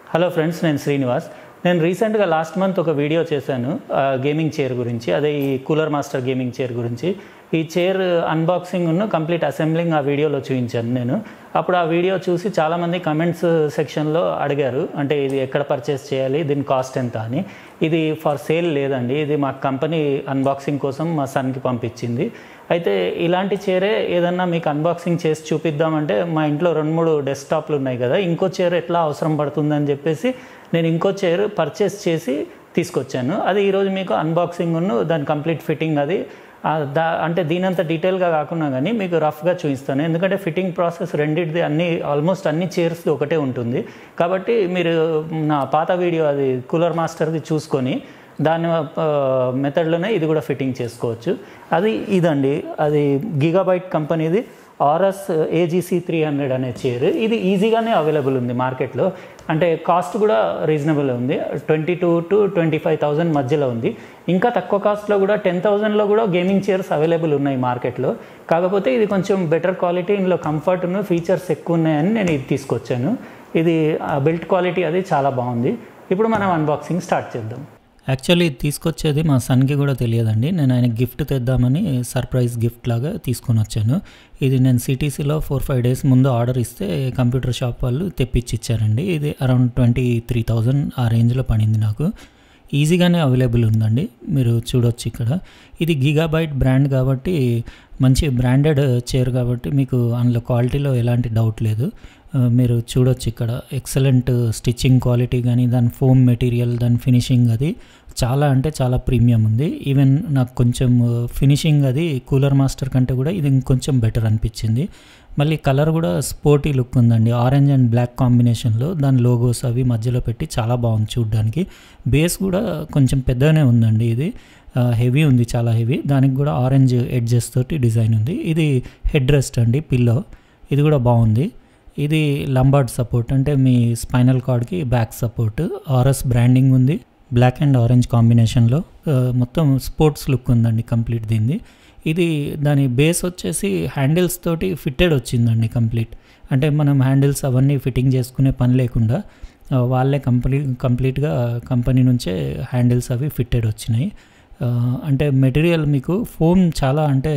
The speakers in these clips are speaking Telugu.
హలో ఫ్రెండ్స్ నేను శ్రీనివాస్ నేను రీసెంట్గా లాస్ట్ మంత్ ఒక వీడియో చేశాను ఆ, గేమింగ్ చైర్ గురించి అదే ఈ కూలర్ మాస్టర్ గేమింగ్ చైర్ గురించి ఈ చైర్ అన్బాక్సింగ్ ఉన్న కంప్లీట్ అసెంబ్లింగ్ ఆ వీడియోలో చూపించాను నేను అప్పుడు ఆ వీడియో చూసి చాలామంది కమెంట్స్ సెక్షన్లో అడిగారు అంటే ఇది ఎక్కడ పర్చేస్ చేయాలి దీని కాస్ట్ ఎంత అని ఇది ఫర్ సేల్ లేదండి ఇది మా కంపెనీ అన్బాక్సింగ్ కోసం మా సన్కి పంపించింది అయితే ఇలాంటి చైరే ఏదన్నా మీకు అన్బాక్సింగ్ చేసి చూపిద్దామంటే మా ఇంట్లో రెండు మూడు డెస్క్టాప్లు ఉన్నాయి కదా ఇంకో చైర్ ఎట్లా అవసరం పడుతుందని చెప్పేసి నేను ఇంకో చైర్ పర్చేస్ చేసి తీసుకొచ్చాను అది ఈరోజు మీకు అన్బాక్సింగ్ ఉన్ను దాని కంప్లీట్ ఫిట్టింగ్ అది ఆ, దా అంటే దీనంత డీటెయిల్గా కాకుండా కానీ మీకు రఫ్గా చూపిస్తాను ఎందుకంటే ఫిట్టింగ్ ప్రాసెస్ రెండింటిది అన్ని ఆల్మోస్ట్ అన్ని చైర్స్ ఒకటే ఉంటుంది కాబట్టి మీరు నా పాత వీడియో అది కూలర్ మాస్టర్ది చూసుకొని దాని మెథడ్లోనే ఇది కూడా ఫిట్టింగ్ చేసుకోవచ్చు అది ఇదండి అది గిగాబైట్ కంపెనీది ఆర్ఎస్ ఏజీసీ త్రీ హండ్రెడ్ అనే చైర్ ఇది ఈజీగానే అవైలబుల్ ఉంది మార్కెట్లో అంటే కాస్ట్ కూడా రీజనబుల్ ఉంది twenty two to twenty five thousand మధ్యలో ఉంది ఇంకా తక్కువ కాస్ట్లో కూడా టెన్ థౌజండ్లో కూడా గేమింగ్ చైర్స్ అవైలబుల్ ఉన్నాయి మార్కెట్లో కాకపోతే ఇది కొంచెం బెటర్ క్వాలిటీ ఇందులో కంఫర్ట్ ఉన్న ఫీచర్స్ ఎక్కువ ఉన్నాయని నేను ఇది తీసుకొచ్చాను ఇది బిల్ట్ క్వాలిటీ అది చాలా బాగుంది ఇప్పుడు మనం అన్బాక్సింగ్ స్టార్ట్ చేద్దాం యాక్చువల్లీ తీసుకొచ్చేది మా సన్కి కూడా తెలియదండి నేను ఆయన గిఫ్ట్ తెద్దామని సర్ప్రైజ్ గిఫ్ట్ లాగా తీసుకొని వచ్చాను ఇది నేను సిటీసీలో ఫోర్ ఫైవ్ డేస్ ముందు ఆర్డర్ ఇస్తే కంప్యూటర్ షాప్ వాళ్ళు తెప్పించి ఇచ్చారండి ఇది అరౌండ్ ట్వంటీ త్రీ థౌజండ్ ఆ రేంజ్లో పడింది నాకు ఈజీగానే అవైలబుల్ ఉందండి మీరు చూడొచ్చు ఇక్కడ ఇది గిగాబైట్ బ్రాండ్ కాబట్టి మంచి బ్రాండెడ్ చైర్ కాబట్టి మీకు అందులో క్వాలిటీలో ఎలాంటి డౌట్ లేదు ఆ, మీరు చూడొచ్చు ఇక్కడ ఎక్సలెంట్ స్టిచ్చింగ్ క్వాలిటీ కానీ దాని ఫోమ్ మెటీరియల్ దాని ఫినిషింగ్ అది చాలా అంటే చాలా ప్రీమియం ఉంది ఈవెన్ నాకు కొంచెం ఫినిషింగ్ అది కూలర్ మాస్టర్ కంటే కూడా ఇది ఇంకొంచెం బెటర్ అనిపించింది మళ్ళీ కలర్ కూడా స్పోర్టీ లుక్ ఉందండి ఆరెంజ్ అండ్ బ్లాక్ కాంబినేషన్లో దాని లోగోస్ అవి మధ్యలో పెట్టి చాలా బాగుంది చూడడానికి బేస్ కూడా కొంచెం పెద్దగానే ఉందండి ఇది హెవీ ఉంది చాలా హెవీ దానికి కూడా ఆరెంజ్ ఎడ్జెస్ తోటి డిజైన్ ఉంది ఇది హెడ్ రెస్ట్ అండి పిల్లో ఇది కూడా బాగుంది ఇది లంబార్డ్ సపోర్ట్ అంటే మీ స్పైనల్ కార్డ్కి బ్యాక్ సపోర్ట్ ఆర్ఎస్ బ్రాండింగ్ ఉంది బ్లాక్ అండ్ ఆరెంజ్ కాంబినేషన్లో ఆ, మొత్తం స్పోర్ట్స్ లుక్ ఉందండి కంప్లీట్ దీనిది ఇది దాని బేస్ వచ్చేసి హ్యాండిల్స్ తోటి ఫిట్టెడ్ వచ్చిందండి కంప్లీట్ అంటే మనం హ్యాండిల్స్ అవన్నీ ఫిట్టింగ్ చేసుకునే పని లేకుండా ఆ, వాళ్ళే కంప్లీట్ కంప్లీట్గా కంపెనీ నుంచే హ్యాండిల్స్ అవి ఫిట్టెడ్ వచ్చినాయి ఆ, అంటే మెటీరియల్ మీకు ఫోమ్ చాలా అంటే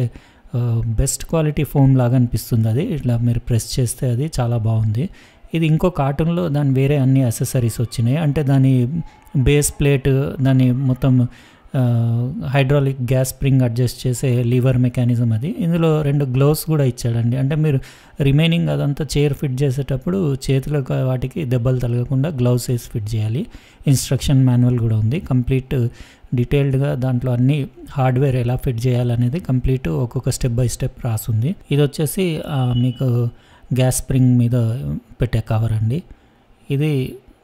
బెస్ట్ క్వాలిటీ ఫోమ్ లాగా అనిపిస్తుంది అది ఇట్లా మీరు ప్రెస్ చేస్తే అది చాలా బాగుంది ఇది ఇంకో కార్టూన్లో దాని వేరే అన్ని అసెసరీస్ వచ్చినాయి అంటే దాని బేస్ ప్లేట్ దాని మొత్తం హైడ్రాలిక్ గ్యాస్ స్ప్రింగ్ అడ్జస్ట్ చేసే లీవర్ మెకానిజం అది ఇందులో రెండు గ్లోవ్స్ కూడా ఇచ్చాడండి అంటే మీరు రిమైనింగ్ అదంతా చైర్ ఫిట్ చేసేటప్పుడు చేతులకు వాటికి దెబ్బలు తగలకుండా గ్లౌస్ వేసి ఫిట్ చేయాలి ఇన్స్ట్రక్షన్ మాన్యువల్ కూడా ఉంది కంప్లీట్ డీటెయిల్డ్గా దాంట్లో అన్ని హార్డ్వేర్ ఎలా ఫిట్ చేయాలనేది కంప్లీట్ ఒక్కొక్క స్టెప్ బై స్టెప్ రాసుంది ఇది వచ్చేసి ఆ, మీకు గ్యాస్ స్ప్రింగ్ మీద పెట్టే కవర్ అండి ఇది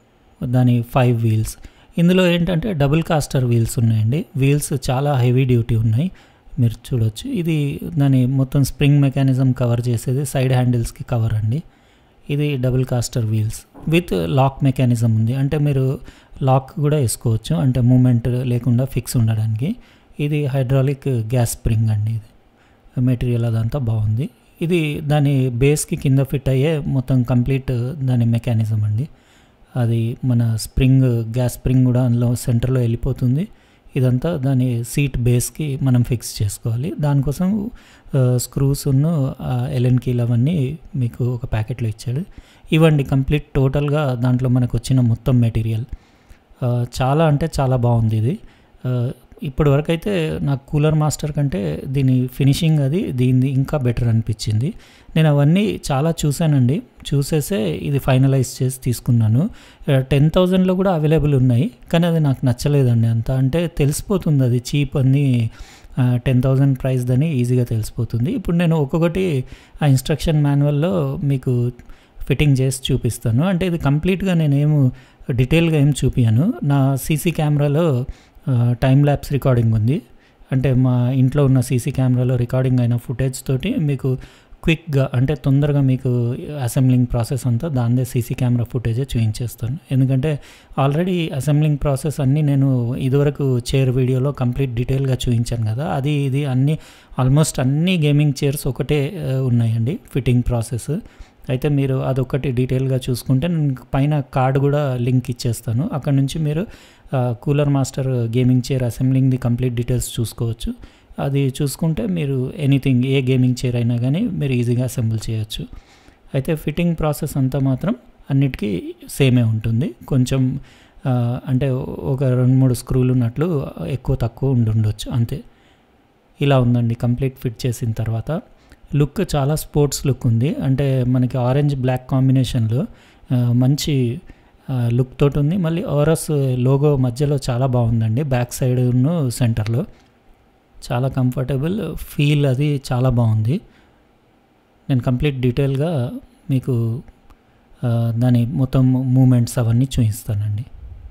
దాని ఫైవ్ వీల్స్ ఇందులో ఏంటంటే డబుల్ కాస్టర్ వీల్స్ ఉన్నాయండి వీల్స్ చాలా హెవీ డ్యూటీ ఉన్నాయి మీరు చూడొచ్చు ఇది దాని మొత్తం స్ప్రింగ్ మెకానిజం కవర్ చేసేది సైడ్ హ్యాండిల్స్కి కవర్ అండి ఇది double caster wheels with lock mechanism ఉంది అంటే మీరు లాక్ కూడా వేసుకోవచ్చు అంటే మూమెంట్ లేకుండా ఫిక్స్ ఉండడానికి ఇది హైడ్రాలిక్ గ్యాస్ స్ప్రింగ్ అండి ఇది మెటీరియల్ అదంతా బాగుంది ఇది దాని బేస్కి కింద ఫిట్ అయ్యే మొత్తం కంప్లీట్ దాని మెకానిజం అండి అది మన స్ప్రింగ్ గ్యాస్ స్ప్రింగ్ కూడా అందులో సెంటర్లో వెళ్ళిపోతుంది ఇదంతా దాని సీట్ బేస్కి మనం ఫిక్స్ చేసుకోవాలి దానికోసం స్క్రూస్ ఉన్న ఎలెన్ కీల్ అవన్నీ మీకు ఒక ప్యాకెట్లో ఇచ్చాడు ఇవ్వండి కంప్లీట్ టోటల్గా దాంట్లో మనకు వచ్చిన మొత్తం మెటీరియల్ ఆ, చాలా అంటే చాలా బాగుంది ఇది ఆ, ఇప్పటి వరకు అయితే నాకు కూలర్ మాస్టర్ కంటే దీని ఫినిషింగ్ అది దీన్ని ఇంకా బెటర్ అనిపించింది నేను అవన్నీ చాలా చూశానండి చూసేసే ఇది ఫైనలైజ్ చేసి తీసుకున్నాను టెన్ థౌజండ్లో కూడా అవైలబుల్ ఉన్నాయి కానీ అది నాకు నచ్చలేదండి అంత అంటే తెలిసిపోతుంది అది చీప్ అని టెన్ థౌజండ్ ప్రైస్ అని ఈజీగా తెలిసిపోతుంది ఇప్పుడు నేను ఒక్కొక్కటి ఆ ఇన్స్ట్రక్షన్ మాన్యువల్లో మీకు ఫిట్టింగ్ చేసి చూపిస్తాను అంటే ఇది కంప్లీట్గా నేనేము డీటెయిల్గా ఏం చూపించాను నా సీసీ కెమెరాలో టైం ల్యాబ్స్ రికార్డింగ్ ఉంది అంటే మా ఇంట్లో ఉన్న సీసీ కెమెరాలో రికార్డింగ్ అయిన ఫుటేజ్ తోటి మీకు క్విక్గా అంటే తొందరగా మీకు అసెంబ్లింగ్ ప్రాసెస్ అంతా దాందే సీసీ కెమెరా ఫుటేజే చూపించేస్తాను ఎందుకంటే ఆల్రెడీ అసెంబ్లింగ్ ప్రాసెస్ అన్నీ నేను ఇదివరకు చైర్ వీడియోలో కంప్లీట్ డీటెయిల్గా చూపించాను కదా అది ఇది అన్నీ ఆల్మోస్ట్ అన్ని గేమింగ్ చైర్స్ ఒకటే ఆ, ఉన్నాయండి ఫిట్టింగ్ ప్రాసెస్ అయితే మీరు అదొకటి డీటెయిల్గా చూసుకుంటే నేను పైన కార్డు కూడా లింక్ ఇచ్చేస్తాను అక్కడ నుంచి మీరు కూలర్ మాస్టర్ గేమింగ్ చైర్ అసెంబ్లింగ్ది కంప్లీట్ డీటెయిల్స్ చూసుకోవచ్చు అది చూసుకుంటే మీరు ఎనీథింగ్ ఏ గేమింగ్ చైర్ అయినా కానీ మీరు ఈజీగా అసెంబుల్ చేయొచ్చు అయితే ఫిట్టింగ్ ప్రాసెస్ అంతా మాత్రం అన్నిటికీ సేమే ఉంటుంది కొంచెం ఆ, అంటే ఒక రెండు మూడు స్క్రూలు ఉన్నట్లు ఎక్కువ తక్కువ ఉండుండొచ్చు అంతే ఇలా ఉందండి కంప్లీట్ ఫిట్ చేసిన తర్వాత లుక్ చాలా స్పోర్ట్స్ లుక్ ఉంది అంటే మనకి ఆరెంజ్ బ్లాక్ కాంబినేషన్లో ఆ, మంచి లుక్ తోటి ఉంది మళ్ళీ ఓరస్ లోగో మధ్యలో చాలా బాగుందండి బ్యాక్ సైడ్ సెంటర్లో చాలా కంఫర్టబుల్ ఫీల్ అది చాలా బాగుంది నేను కంప్లీట్ డీటెయిల్గా మీకు ఆ, దాని మొత్తం మూమెంట్స్ అవన్నీ చూపిస్తానండి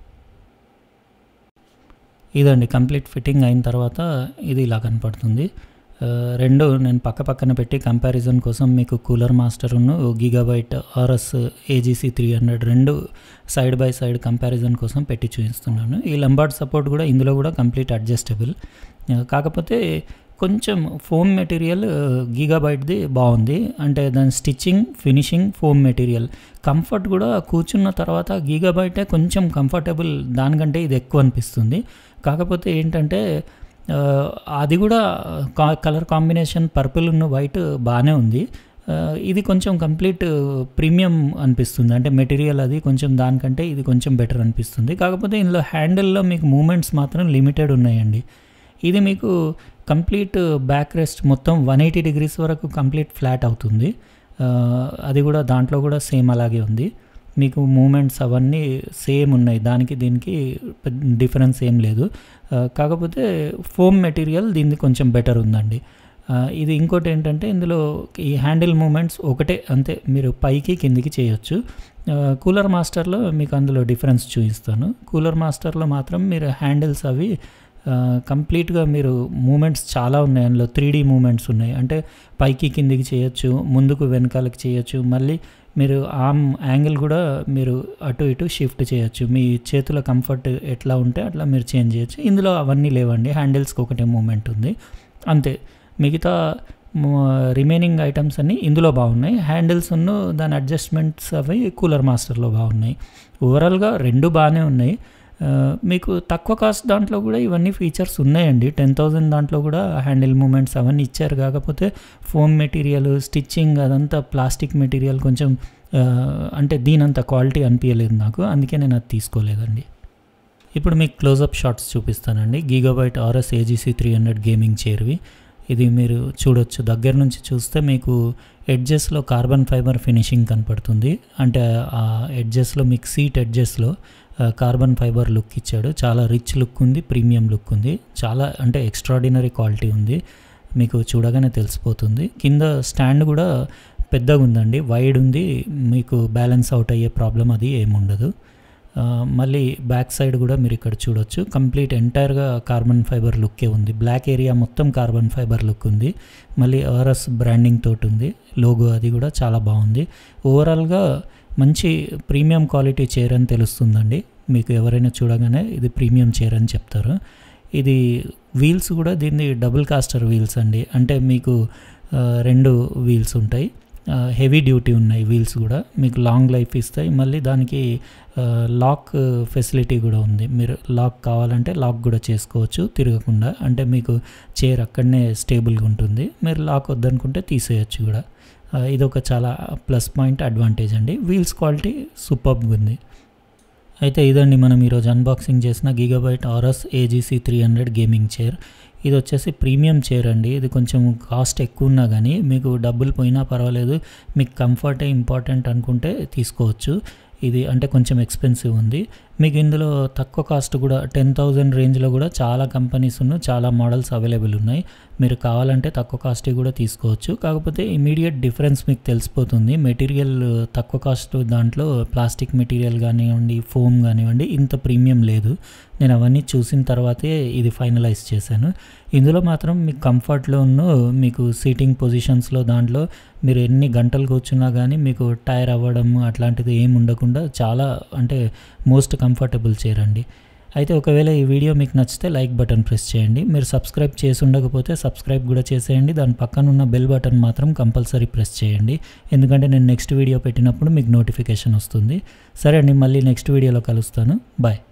ఇదండి కంప్లీట్ ఫిట్టింగ్ అయిన తర్వాత ఇది ఇలా కనపడుతుంది ఆ, రెండు నేను పక్క పక్కన పెట్టి కంపారిజన్ కోసం మీకు కూలర్ మాస్టర్ను Gigabyte RS AGC three hundred రెండు సైడ్ బై సైడ్ కంపారిజన్ కోసం పెట్టి చూపిస్తున్నాను ఈ లంబార్డ్ సపోర్ట్ కూడా ఇందులో కూడా కంప్లీట్ అడ్జస్టబుల్ ఆ, కాకపోతే కొంచెం ఫోమ్ మెటీరియల్ గీగాబైట్ది బాగుంది అంటే దాని stitching finishing foam material comfort కూడా కూర్చున్న తర్వాత గీగాబైటే కొంచెం కంఫర్టబుల్ దానికంటే ఇది ఎక్కువ అనిపిస్తుంది కాకపోతే ఏంటంటే ఆ, అది కూడా కా- కలర్ కాంబినేషన్ పర్పుల్ ఉన్న వైట్ బాగానే ఉంది ఆ, ఇది కొంచెం కంప్లీట్ ప్రీమియం అనిపిస్తుంది అంటే మెటీరియల్ అది కొంచెం దానికంటే ఇది కొంచెం బెటర్ అనిపిస్తుంది కాకపోతే ఇందులో హ్యాండిల్లో మీకు మూమెంట్స్ మాత్రం లిమిటెడ్ ఉన్నాయండి ఇది మీకు కంప్లీట్ బ్యాక్ రెస్ట్ మొత్తం వన్ ఎయిటీ డిగ్రీస్ వరకు కంప్లీట్ ఫ్లాట్ అవుతుంది ఆ, అది కూడా దాంట్లో కూడా సేమ్ అలాగే ఉంది మీకు మూమెంట్స్ అవన్నీ సేమ్ ఉన్నాయి దానికి దీనికి డిఫరెన్స్ ఏం లేదు ఆ, కాకపోతే ఫోమ్ మెటీరియల్ దీనికి కొంచెం బెటర్ ఉందండి ఆ, ఇది ఇంకోటి ఏంటంటే ఇందులో ఈ హ్యాండిల్ మూమెంట్స్ ఒకటే అంతే మీరు పైకి కిందికి చేయొచ్చు ఆ, కూలర్ మాస్టర్లో మీకు అందులో డిఫరెన్స్ చూపిస్తాను కూలర్ మాస్టర్లో మాత్రం మీరు హ్యాండిల్స్ అవి ఆ, కంప్లీట్గా మీరు మూమెంట్స్ చాలా ఉన్నాయి అందులో త్రీ డీ మూమెంట్స్ ఉన్నాయి అంటే పైకి కిందికి చేయొచ్చు ముందుకు వెనకాలకి చేయొచ్చు మళ్ళీ మీరు ఆర్మ్ యాంగిల్ కూడా మీరు అటు ఇటు షిఫ్ట్ చేయొచ్చు మీ చేతుల కంఫర్ట్ ఎట్లా ఉంటే అట్లా మీరు చేంజ్ చేయొచ్చు ఇందులో అవన్నీ లేవండి హ్యాండిల్స్కి ఒకటే మూమెంట్ ఉంది అంతే మిగతా రిమైనింగ్ ఐటమ్స్ అన్నీ ఇందులో బాగున్నాయి హ్యాండిల్స్ ఉన్న దాని అడ్జస్ట్మెంట్స్ అవి కూలర్ మాస్టర్లో బాగున్నాయి ఓవరాల్గా రెండు బాగానే ఉన్నాయి ఆ, మీకు తక్కువ కాస్ట్ దాంట్లో కూడా ఇవన్నీ ఫీచర్స్ ఉన్నాయండి టెన్ థౌజండ్ దాంట్లో కూడా హ్యాండిల్ మూమెంట్స్ అవన్నీ ఇచ్చారు కాకపోతే ఫోమ్ మెటీరియల్ స్టిచ్చింగ్ అదంతా ప్లాస్టిక్ మెటీరియల్ కొంచెం ఆ, అంటే దీనంత క్వాలిటీ అనిపించలేదు నాకు అందుకే నేను అది తీసుకోలేదండి ఇప్పుడు మీకు క్లోజప్ షాట్స్ చూపిస్తానండి Gigabyte RS AGC three hundred gaming చైర్వి ఇది మీరు చూడొచ్చు దగ్గర నుంచి చూస్తే మీకు ఎడ్జెస్లో కార్బన్ ఫైబర్ ఫినిషింగ్ కనపడుతుంది అంటే ఆ ఎడ్జెస్లో మీకు సీట్ ఎడ్జెస్లో కార్బన్ ఫైబర్ లుక్ ఇచ్చాడు చాలా రిచ్ లుక్ ఉంది ప్రీమియం లుక్ ఉంది చాలా అంటే ఎక్స్ట్రాడినరీ క్వాలిటీ ఉంది మీకు చూడగానే తెలిసిపోతుంది కింద స్టాండ్ కూడా పెద్దగా ఉందండి వైడ్ ఉంది మీకు బ్యాలెన్స్ అవుట్ అయ్యే ప్రాబ్లం అది ఏముండదు ఆ, మళ్ళీ బ్యాక్ సైడ్ కూడా మీరు ఇక్కడ చూడొచ్చు కంప్లీట్ ఎంటైర్గా కార్బన్ ఫైబర్ లుక్కే ఉంది బ్లాక్ ఏరియా మొత్తం కార్బన్ ఫైబర్ లుక్ ఉంది మళ్ళీ ఆర్ఎస్ బ్రాండింగ్ తోటి ఉంది లోగో అది కూడా చాలా బాగుంది ఓవరాల్గా మంచి ప్రీమియం క్వాలిటీ చైర్ అని తెలుస్తుందండి మీకు ఎవరైనా చూడగానే ఇది ప్రీమియం చైర్ అని చెప్తారు ఇది వీల్స్ కూడా దీన్ని డబుల్ కాస్టర్ వీల్స్ అండి అంటే మీకు ఆ, రెండు వీల్స్ ఉంటాయి హెవీ డ్యూటీ ఉన్నాయి వీల్స్ కూడా మీకు లాంగ్ లైఫ్ ఇస్తాయి మళ్ళీ దానికి ఆ, లాక్ ఫెసిలిటీ కూడా ఉంది మీరు లాక్ కావాలంటే లాక్ కూడా చేసుకోవచ్చు తిరగకుండా అంటే మీకు చైర్ అక్కడనే స్టేబుల్గా ఉంటుంది మీరు లాక్ వద్దనుకుంటే తీసేయచ్చు కూడా ఆ, ఇదొక చాలా ప్లస్ పాయింట్ అడ్వాంటేజ్ అండి వీల్స్ క్వాలిటీ సూపర్గా ఉంది అయితే ఇదండి మనం ఈరోజు అన్బాక్సింగ్ చేసిన Gigabyte RS AGC three hundred gaming chair ఇది వచ్చేసి ప్రీమియం చైర్ అండి ఇది కొంచెం కాస్ట్ ఎక్కువ ఉన్నా కానీ మీకు డబ్బులు పోయినా పర్వాలేదు మీకు కంఫర్టే ఇంపార్టెంట్ అనుకుంటే తీసుకోవచ్చు ఇది అంటే కొంచెం ఎక్స్పెన్సివ్ ఉంది మీకు ఇందులో తక్కువ కాస్ట్ కూడా టెన్ థౌజండ్ రేంజ్లో కూడా చాలా కంపెనీస్ ఉన్నాయి చాలా మోడల్స్ అవైలబుల్ ఉన్నాయి మీరు కావాలంటే తక్కువ కాస్ట్ కూడా తీసుకోవచ్చు కాకపోతే ఇమీడియట్ డిఫరెన్స్ మీకు తెలిసిపోతుంది మెటీరియల్ తక్కువ కాస్ట్ దాంట్లో ప్లాస్టిక్ మెటీరియల్ కానివ్వండి ఫోమ్ కానివ్వండి ఇంత ప్రీమియం లేదు నేను అవన్నీ చూసిన తర్వాతే ఇది ఫైనలైజ్ చేశాను ఇందులో మాత్రం మీకు కంఫర్ట్లో ఉన్న మీకు సీటింగ్ పొజిషన్స్లో దాంట్లో మీరు ఎన్ని గంటలు కూర్చున్నా కానీ మీకు టైర్ అవ్వడం అట్లాంటిది ఏమి ఉండకుండా చాలా అంటే మోస్ట్ కంఫర్టబుల్ చైర్ అండి అయితే ఒకవేళ ఈ వీడియో మీకు నచ్చితే లైక్ బటన్ ప్రెస్ చేయండి మీరు సబ్స్క్రైబ్ చేసి ఉండకపోతే సబ్స్క్రైబ్ కూడా చేసేయండి దాని పక్కన ఉన్న బెల్ బటన్ మాత్రం కంపల్సరీ ప్రెస్ చేయండి ఎందుకంటే నేను నెక్స్ట్ వీడియో పెట్టినప్పుడు మీకు నోటిఫికేషన్ వస్తుంది సరే అండి మళ్ళీ నెక్స్ట్ వీడియోలో కలుస్తాను బాయ్